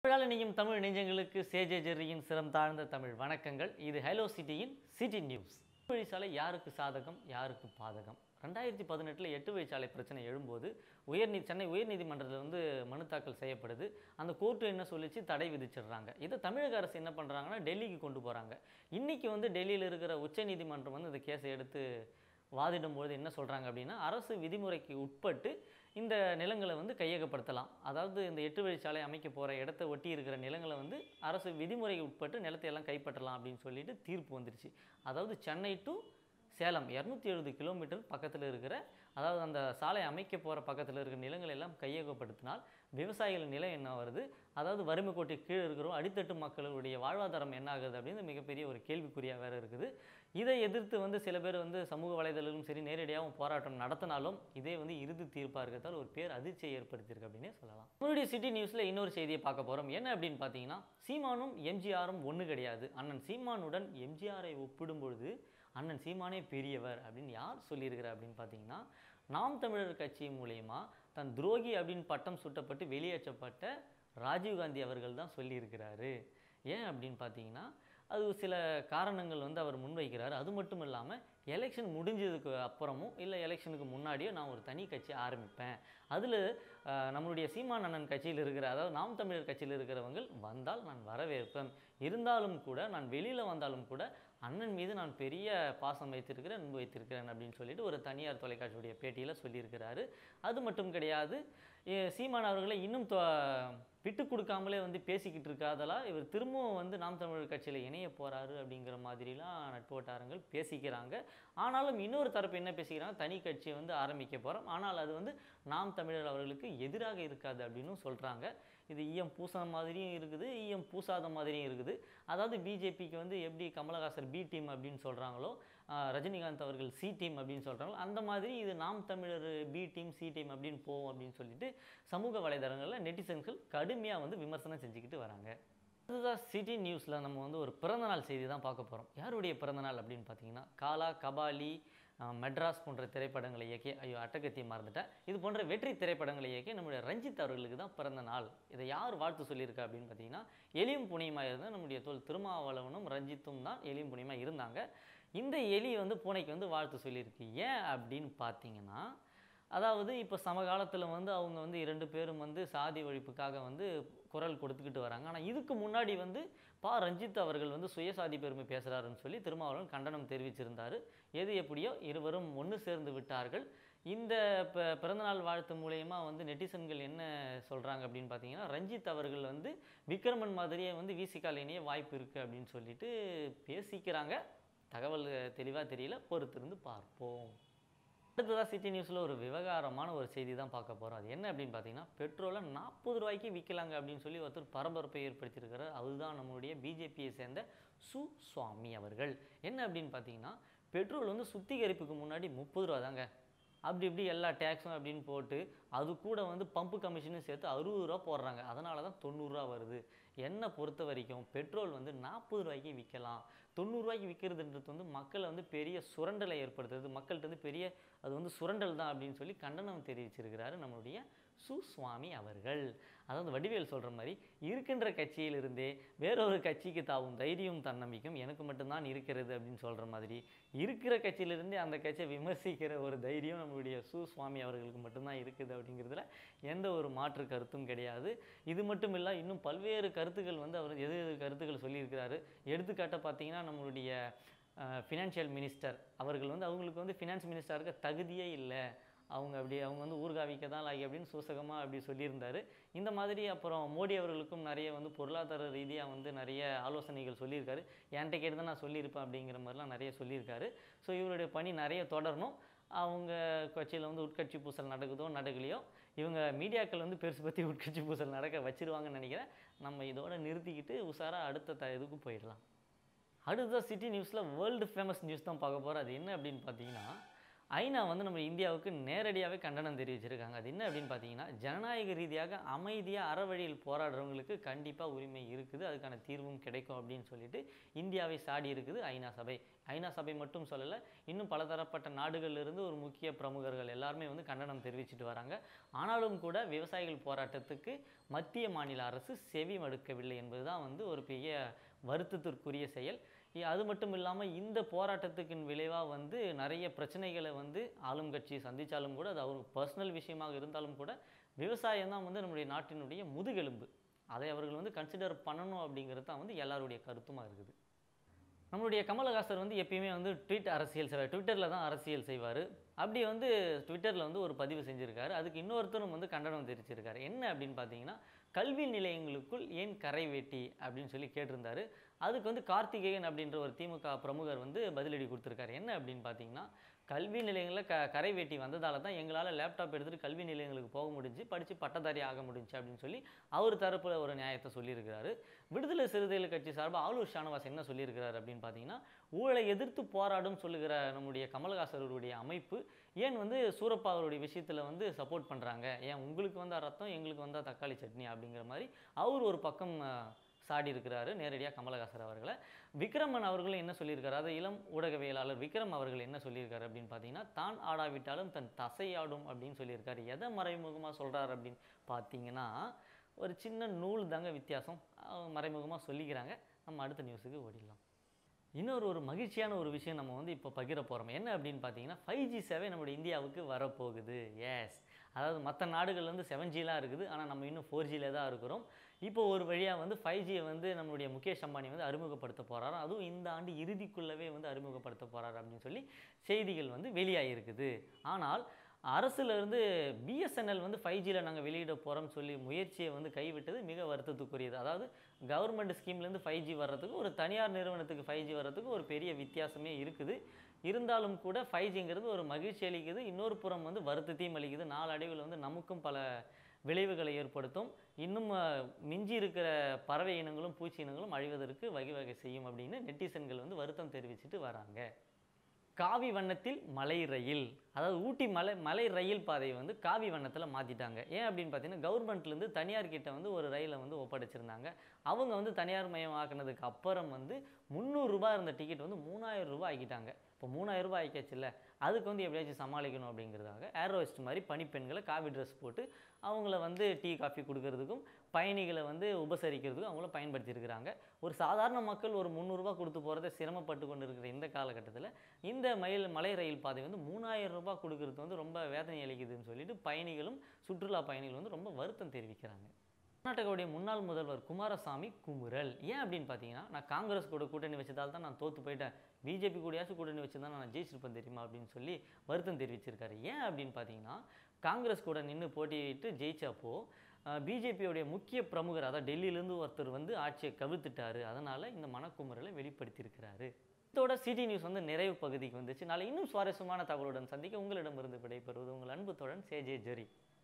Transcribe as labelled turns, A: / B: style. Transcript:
A: தமிழால் நீயும் தமிழ் நெஞ்சங்களுக்கு சேஜே ஜெர்ரியின் சிரம் தாழ்ந்த தமிழ் வணக்கங்கள் இது ஹலோ சிட்டியின் சிட்டி நியூஸ் எட்டு வழிச்சாலை யாருக்கு சாதகம் யாருக்கு பாதகம் ரெண்டாயிரத்தி பதினெட்டில் எட்டு வழிச்சாலை பிரச்சனை எழும்போது உயர்நீ சென்னை உயர்நீதிமன்றத்தில் வந்து மனு தாக்கல் செய்யப்படுது அந்த கோர்ட்டு என்ன சொல்லிச்சு தடை விதிச்சிடுறாங்க இதை தமிழக அரசு என்ன பண்ணுறாங்கன்னா டெல்லிக்கு கொண்டு போகிறாங்க இன்றைக்கி வந்து டெல்லியில் இருக்கிற உச்சநீதிமன்றம் வந்து இந்த கேஸை எடுத்து வாதிடும்பொழுது என்ன சொல்கிறாங்க அப்படின்னா அரசு விதிமுறைக்கு உட்பட்டு இந்த நிலங்களை வந்து கையகப்படுத்தலாம் அதாவது இந்த எட்டு வழிச்சாலை அமைக்க போகிற இடத்த ஒட்டி இருக்கிற நிலங்களை வந்து அரசு விதிமுறைக்கு உட்பட்டு நிலத்தை எல்லாம் கைப்பற்றலாம் அப்படின்னு சொல்லிட்டு தீர்ப்பு வந்துருச்சு அதாவது சென்னை டு சேலம் இரநூத்தி எழுபது கிலோமீட்டர் பக்கத்தில் இருக்கிற அதாவது அந்த சாலை அமைக்க போகிற பக்கத்தில் இருக்கிற நிலங்களை எல்லாம் கையகப்படுத்தினால் விவசாயிகள் நிலம் என்ன வருது அதாவது வறுமை கோட்டை கீழே இருக்கிறோம் அடித்தட்டு மக்களுடைய வாழ்வாதாரம் என்ன ஆகுது அப்படின்னு மிகப்பெரிய ஒரு கேள்விக்குறியாக வேறு இருக்குது இதை எதிர்த்து வந்து சில பேர் வந்து சமூக வலைதளங்களும் சரி நேரடியாகவும் போராட்டம் நடத்தினாலும் இதே வந்து இறுதி தீர்ப்பாக இருக்கிறதால் ஒரு பேர் அதிர்ச்சியை ஏற்படுத்தியிருக்கு அப்படின்னே சொல்லலாம் நம்மளுடைய சிட்டி நியூஸில் இன்னொரு செய்தியை பார்க்க போகிறோம் என்ன அப்படின்னு பார்த்தீங்கன்னா சீமானும் எம்ஜிஆரும் ஒன்று கிடையாது அண்ணன் சீமானுடன் எம்ஜிஆரை ஒப்பிடும் பொழுது அண்ணன் சீமானே பெரியவர் அப்படின்னு யார் சொல்லியிருக்கிறார் அப்படின்னு பார்த்தீங்கன்னா நாம் தமிழர் கட்சி மூலயமா தன் துரோகி அப்படின்னு பட்டம் சுட்டப்பட்டு வெளியேற்றப்பட்ட ராஜீவ்காந்தி அவர்கள் தான் சொல்லியிருக்கிறாரு ஏன் அப்படின்னு பார்த்தீங்கன்னா அது சில காரணங்கள் வந்து அவர் முன்வைக்கிறார் அது மட்டும் இல்லாமல் எலெக்ஷன் முடிஞ்சதுக்கு அப்புறமும் இல்லை எலெக்ஷனுக்கு முன்னாடியோ நான் ஒரு தனி கட்சி ஆரம்பிப்பேன் அதில் நம்மளுடைய சீமான் அண்ணன் கட்சியில் இருக்கிற அதாவது நாம் தமிழர் கட்சியில் இருக்கிறவங்க வந்தால் நான் வரவேற்பேன் இருந்தாலும் கூட நான் வெளியில் வந்தாலும் கூட அண்ணன் மீது நான் பெரிய பாசம் வைத்திருக்கிறேன் அன்பு வைத்திருக்கிறேன் அப்படின்னு சொல்லிட்டு ஒரு தனியார் தொலைக்காட்சியுடைய பேட்டியில் சொல்லியிருக்கிறாரு அது மட்டும் கிடையாது எ, சீமான் அவர்களை இன்னும் தொ- விட்டு கொடுக்காமலே வந்து பேசிக்கிட்டு இருக்காதலா இவர் திரும்பவும் வந்து நாம் தமிழர் கட்சியில் இணைய போகிறாரு அப்படிங்கிற மாதிரிலாம் நட்பு வட்டாரங்கள் பேசிக்கிறாங்க ஆனாலும் இன்னொரு தரப்பு என்ன பேசிக்கிறாங்க தனி கட்சியை வந்து ஆரம்பிக்க போகிறோம் ஆனால் அது வந்து நாம் தமிழர் அவர்களுக்கு எதிராக இருக்காது அப்படின்னு சொல்கிறாங்க இது ஈயம் பூசாத மாதிரியும் இருக்குது ஈயம் பூசாத மாதிரியும் இருக்குது அதாவது பிஜேபிக்கு வந்து எப்படி கமலஹாசன் பி டீம் அப்படின்னு சொல்கிறாங்களோ ரஜினிகாந்த் அவர்கள் சி டீம் அப்படின்னு சொல்கிறாங்களோ அந்த மாதிரி இது நாம் தமிழர் பி டீம் சி டீம் அப்படின்னு போவோம் அப்படின்னு சொல்லிட்டு சமூக வலைதளங்களில் நெட்டிசன்கள் கடுமையாக வந்து விமர்சனம் செஞ்சுக்கிட்டு வராங்க அதுதான் சிட்டி நியூஸில் நம்ம வந்து ஒரு பிறந்தநாள் செய்தி தான் பார்க்க போகிறோம் யாருடைய பிறந்தநாள் அப்படின்னு பார்த்தீங்கன்னா காலா கபாலி அஹ், மெட்ராஸ் போன்ற திரைப்படங்களை இயக்கி ஐயோ அட்டகத்தியை மறந்துட்டேன் இது போன்ற வெற்றி திரைப்படங்களை இயக்கி நம்முடைய ரஞ்சித் அவர்களுக்கு தான் பிறந்த நாள் இதை யார் வாழ்த்து சொல்லியிருக்கா அப்படின்னு பார்த்தீங்கன்னா எலியும் புனியமாக இருந்த நம்முடைய தோல் திருமாவளவனும் ரஞ்சித்தும் தான் எலியும் புனியமாக இருந்தாங்க இந்த எலி வந்து பூனைக்கு வந்து வாழ்த்து சொல்லியிருக்கு ஏன் அப்படின்னு பார்த்தீங்கன்னா அதாவது இப்போ சமகாலத்தில் வந்து அவங்க வந்து இரண்டு பேரும் வந்து சாதி ஒழிப்புக்காக வந்து குரல் கொடுத்துக்கிட்டு வராங்க ஆனால் இதுக்கு முன்னாடி வந்து பா ரஞ்சித் அவர்கள் வந்து சுயசாதி பெருமை பேசுகிறாருன்னு சொல்லி திருமாவளவன் கண்டனம் தெரிவிச்சிருந்தார் எது எப்படியோ இருவரும் ஒன்று சேர்ந்து விட்டார்கள் இந்த ப பிறந்தநாள் வாழ்த்து மூலயமா வந்து நெட்டிசன்கள் என்ன சொல்கிறாங்க அப்படின்னு பார்த்தீங்கன்னா ரஞ்சித் அவர்கள் வந்து விக்ரமன் மாதிரியே வந்து விசிகால் இணைய வாய்ப்பு இருக்குது அப்படின்னு சொல்லிட்டு பேசிக்கிறாங்க தகவல் தெளிவாக தெரியல பொறுத்திருந்து பார்ப்போம் அடுத்ததாக சிட்டி நியூஸில் ஒரு விவகாரமான ஒரு செய்தி தான் பார்க்க போகிறோம் அது என்ன அப்படின்னு பார்த்தீங்கன்னா பெட்ரோலை நாற்பது ரூபாய்க்கு விற்கலாங்க அப்படின்னு சொல்லி ஒருத்தர் பரபரப்பை ஏற்படுத்தியிருக்கிறார் அதுதான் நம்மளுடைய பிஜேபியை சேர்ந்த சு சுவாமி அவர்கள் என்ன அப்படின்னு பார்த்தீங்கன்னா பெட்ரோல் வந்து சுத்திகரிப்புக்கு முன்னாடி முப்பது ரூபா தாங்க அப்படி இப்படி எல்லா டேக்ஸும் அப்படின்னு போட்டு அது கூட வந்து பம்பு கமிஷனும் சேர்த்து அறுபது ரூபா போடுறாங்க அதனால தான் தொண்ணூறுரூவா வருது என்னை பொறுத்த வரைக்கும் பெட்ரோல் வந்து நாற்பது ரூபாய்க்கு விற்கலாம் தொண்ணூறுரூவாய்க்கு விற்கிறதுன்றது வந்து மக்களை வந்து பெரிய சுரண்டலை ஏற்படுத்துறது மக்கள்கிட்ட வந்து பெரிய அது வந்து சுரண்டல் தான் அப்படின்னு சொல்லி கண்டனம் தெரிவிச்சிருக்கிறாரு நம்மளுடைய சு சுவாமி அவர்கள் அதாவது வடிவேல் சொல்கிற மாதிரி இருக்கின்ற கட்சியிலிருந்தே வேறொரு கட்சிக்கு தாவும் தைரியம் தன்னம்பிக்கையும் எனக்கு மட்டும்தான் இருக்கிறது அப்படின்னு சொல்கிற மாதிரி இருக்கிற கட்சியிலிருந்தே அந்த கட்சியை விமர்சிக்கிற ஒரு தைரியம் நம்மளுடைய சு சுவாமி அவர்களுக்கு மட்டும்தான் இருக்குது அப்படிங்கிறதுல எந்த ஒரு மாற்று கருத்தும் கிடையாது இது மட்டும் இல்லை இன்னும் பல்வேறு கருத்துக்கள் வந்து அவர் எது எது கருத்துக்கள் சொல்லியிருக்கிறாரு எடுத்துக்காட்ட பார்த்தீங்கன்னா நம்மளுடைய ஃபினான்ஷியல் மினிஸ்டர் அவர்கள் வந்து அவங்களுக்கு வந்து ஃபினான்ஸ் மினிஸ்டருக்கு தகுதியே இல்லை அவங்க அப்படி அவங்க வந்து ஊர்காவிக்க தான் லாகி அப்படின்னு சூசகமாக அப்படி சொல்லியிருந்தாரு இந்த மாதிரி அப்புறம் மோடி அவர்களுக்கும் நிறைய வந்து பொருளாதார ரீதியாக வந்து நிறைய ஆலோசனைகள் சொல்லியிருக்காரு என்கிட்ட கேட்டு தான் நான் சொல்லியிருப்பேன் அப்படிங்கிற மாதிரிலாம் நிறைய சொல்லியிருக்காரு ஸோ இவருடைய பணி நிறைய தொடரணும் அவங்க கட்சியில் வந்து உட்கட்சி பூசல் நடக்குதோ நடக்கலையோ இவங்க மீடியாக்கள் வந்து பெருசு பற்றி உட்கட்சி பூசல் நடக்க வச்சிருவாங்கன்னு நினைக்கிறேன் நம்ம இதோட நிறுத்திக்கிட்டு உஷாராக அடுத்த த இதுக்கு போயிடலாம் அடுத்த சிட்டி நியூஸில் வேர்ல்டு ஃபேமஸ் நியூஸ் தான் பார்க்க போகிறோம் அது என்ன அப்படின்னு பார்த்தீங்கன்னா ஐநா வந்து நம்ம இந்தியாவுக்கு நேரடியாகவே கண்டனம் தெரிவிச்சிருக்காங்க அது என்ன அப்படின்னு பார்த்தீங்கன்னா ஜனநாயக ரீதியாக அமைதியாக அறவழியில் போராடுறவங்களுக்கு கண்டிப்பாக உரிமை இருக்குது அதுக்கான தீர்வும் கிடைக்கும் அப்படின்னு சொல்லிட்டு இந்தியாவை சாடி இருக்குது ஐநா சபை ஐநா சபை மட்டும் சொல்லலை இன்னும் பலதரப்பட்ட நாடுகள்ல இருந்து ஒரு முக்கிய பிரமுகர்கள் எல்லாருமே வந்து கண்டனம் தெரிவிச்சிட்டு வராங்க ஆனாலும் கூட விவசாயிகள் போராட்டத்துக்கு மத்திய மாநில அரசு செவி மடுக்கவில்லை என்பதுதான் வந்து ஒரு பெரிய வருத்தத்திற்குரிய செயல் இ- அது மட்டும் இல்லாமல் இந்த போராட்டத்துக்கின் விளைவாக வந்து நிறைய பிரச்சனைகளை வந்து ஆளும் கட்சி சந்தித்தாலும் கூட அது அவருக்கு பர்சனல் விஷயமாக இருந்தாலும் கூட விவசாயம் தான் வந்து நம்முடைய நாட்டினுடைய முதுகெலும்பு அதை அவர்கள் வந்து கன்சிடர் பண்ணணும் அப்படிங்கிறது தான் வந்து எல்லாருடைய கருத்துமாக இருக்குது நம்மளுடைய கமலஹாசன் வந்து எப்பயுமே வந்து ட்வீட் அரசியல் செய்வார் ட்விட்டரில் தான் அரசியல் செய்வார் அப்படி வந்து ட்விட்டரில் வந்து ஒரு பதிவு செஞ்சுருக்காரு அதுக்கு இன்னொருத்தரும் வந்து கண்டனம் தெரிவிச்சிருக்காரு என்ன அப்படின்னு பார்த்தீங்கன்னா கல்வி நிலையங்களுக்குள் ஏன் கரை வேட்டி அப்படின்னு சொல்லி கேட்டிருந்தாரு அதுக்கு வந்து கார்த்திகேயன் அப்படின்ற ஒரு திமுக பிரமுகர் வந்து பதிலடி கொடுத்துருக்காரு என்ன அப்படின்னு பார்த்தீங்கன்னா கல்வி நிலையங்களில் க கரை வேட்டி வந்ததால தான் எங்களால் லேப்டாப் எடுத்துகிட்டு கல்வி நிலையங்களுக்கு போக முடிஞ்சு படித்து பட்டதாரி ஆக முடிஞ்சு அப்படின்னு சொல்லி அவர் தரப்பில் ஒரு நியாயத்தை சொல்லியிருக்கிறாரு விடுதலை சிறுத்தைகள் கட்சி சார்பாக ஆலூர் ஷானவாஸ் என்ன சொல்லியிருக்கிறார் அப்படின்னு பார்த்தீங்கன்னா ஊழலை எதிர்த்து போராடும் சொல்லுகிற நம்முடைய கமலஹாசருடைய அமைப்பு ஏன் வந்து சூரப்பா அவருடைய விஷயத்தில் வந்து சப்போர்ட் பண்ணுறாங்க ஏன் உங்களுக்கு வந்தால் ரத்தம் எங்களுக்கு வந்தால் தக்காளி சட்னி அப்படிங்கிற மாதிரி அவர் ஒரு பக்கம் அஹ், சாடி இருக்கிறாரு நேரடியாக கமலஹாசர் அவர்களை விக்ரமன் அவர்களும் என்ன சொல்லியிருக்காரு அதாவது இளம் ஊடகவியலாளர் விக்ரம் அவர்கள் என்ன சொல்லியிருக்காரு அப்படின்னு பார்த்தீங்கன்னா தான் ஆடாவிட்டாலும் தன் தசையாடும் அப்படின்னு சொல்லியிருக்காரு எதை மறைமுகமாக சொல்கிறார் அப்படின்னு பார்த்தீங்கன்னா ஒரு சின்ன நூல் தாங்க வித்தியாசம் மறைமுகமாக சொல்லிக்கிறாங்க நம்ம அடுத்த நியூஸுக்கு ஓடிடலாம் இன்னொரு ஒரு மகிழ்ச்சியான ஒரு விஷயம் நம்ம வந்து இப்போ பகிர போகிறோம் என்ன அப்படின்னு பார்த்தீங்கன்னா ஃபைவ் ஜி சேவை நம்மளுடைய இந்தியாவுக்கு வரப்போகுது எஸ் அதாவது மற்ற நாடுகள்லேருந்து செவன் ஜிலாம் இருக்குது ஆனால் நம்ம இன்னும் ஃபோர் ஜியில் தான் இருக்கிறோம் இப்போ ஒரு வழியாக வந்து ஃபைவ் ஜியை வந்து நம்மளுடைய முகேஷ் அம்பானி வந்து அறிமுகப்படுத்த போகிறாராம் அதுவும் இந்த ஆண்டு இறுதிக்குள்ளவே வந்து அறிமுகப்படுத்த போகிறார் அப்படின்னு சொல்லி செய்திகள் வந்து வெளியாகிருக்குது ஆனால் அரசுல இருந்து பிஎஸ்என்எல் வந்து ஃபைவ் ஜியில் நாங்கள் வெளியிட போகிறோம்னு சொல்லி முயற்சியை வந்து கைவிட்டது மிக வருத்தத்துக்குரியது அதாவது கவர்மெண்ட் ஸ்கீம்லேருந்து ஃபைவ் ஜி வர்றதுக்கு ஒரு தனியார் நிறுவனத்துக்கு ஃபைவ் ஜி வர்றதுக்கு ஒரு பெரிய வித்தியாசமே இருக்குது இருந்தாலும் கூட ஃபைவ் ஜிங்கிறது ஒரு மகிழ்ச்சி அளிக்குது இன்னொரு புறம் வந்து வருத்தத்தையும் அளிக்குது நாளடைவில் வந்து நமக்கும் பல விளைவுகளை ஏற்படுத்தும் இன்னும் அஹ், மிஞ்சி இருக்கிற பறவை இனங்களும் பூச்சி இனங்களும் அழிவதற்கு வழிவகை செய்யும் அப்படின்னு நெட்டிசன்கள் வந்து வருத்தம் தெரிவிச்சிட்டு வராங்க காவி வண்ணத்தில் மலை ரயில் அதாவது ஊட்டி மலை மலை ரயில் பாதையை வந்து காவி வண்ணத்தில் மாற்றிட்டாங்க ஏன் அப்படின்னு பார்த்தீங்கன்னா கவர்மெண்ட்லேருந்து தனியார் கிட்ட வந்து ஒரு ரயிலை வந்து ஒப்படைச்சிருந்தாங்க அவங்க வந்து தனியார் மயம் ஆக்குனதுக்கு அப்புறம் வந்து முந்நூறுரூபா இருந்த டிக்கெட் வந்து மூணாயிரம் ரூபாய் ஆக்கிட்டாங்க இப்போ மூணாயிரம் ரூபாய் ஆக்கியாச்சுல்ல அதுக்கு வந்து எப்படியாச்சும் சமாளிக்கணும் அப்படிங்கிறதுக்காக ஏரோஸ்ட் மாதிரி பணிப்பெண்களை காவி ட்ரெஸ் போட்டு அவங்கள வந்து டீ காஃபி கொடுக்கறதுக்கும் பயணிகளை வந்து உபசரிக்கிறதுக்கும் அவங்கள பயன்படுத்தியிருக்கிறாங்க ஒரு சாதாரண மக்கள் ஒரு முந்நூறுரூவா கொடுத்து போகிறத சிரமப்பட்டு கொண்டு இருக்கிற இந்த காலகட்டத்தில் இந்த மயில் மலை ரயில் பாதை வந்து மூணாயிரம் ரூபாய் கொடுக்கறது வந்து ரொம்ப வேதனை அளிக்குதுன்னு சொல்லிட்டு பயணிகளும் சுற்றுலா பயணிகள் வந்து ரொம்ப வருத்தம் தெரிவிக்கிறாங்க கர்நாடகாவுடைய முன்னாள் முதல்வர் குமாரசாமி குமுறல் ஏன் அப்படின்னு பார்த்தீங்கன்னா நான் காங்கிரஸ் கூட கூட்டணி வச்சதால் தான் நான் தோத்து போயிட்டேன் பிஜேபி கூடயாச்சும் கூட்டணி வச்சு தான் நான் ஜெயிச்சிருப்பேன் தெரியுமா அப்படின்னு சொல்லி வருத்தம் தெரிவிச்சிருக்காரு ஏன் அப்படின்னு பார்த்தீங்கன்னா காங்கிரஸ் கூட நின்று போட்டியிட்டு ஜெயிச்சப்போ பிஜேபியோடைய முக்கிய பிரமுகர் அதாவது டெல்லியிலேருந்து ஒருத்தர் வந்து ஆட்சியை கவிழ்த்துட்டாரு அதனால் இந்த மனக்குமுறலை வெளிப்படுத்தியிருக்கிறாரு இதோட சிடி நியூஸ் வந்து நிறைவு பகுதிக்கு வந்துச்சு நாளை இன்னும் சுவாரஸ்யமான தகவலுடன் சந்திக்க உங்களிடமிருந்து விடைபெறுவது உங்கள் அன்பு தோழன் சேஜே ஜெரி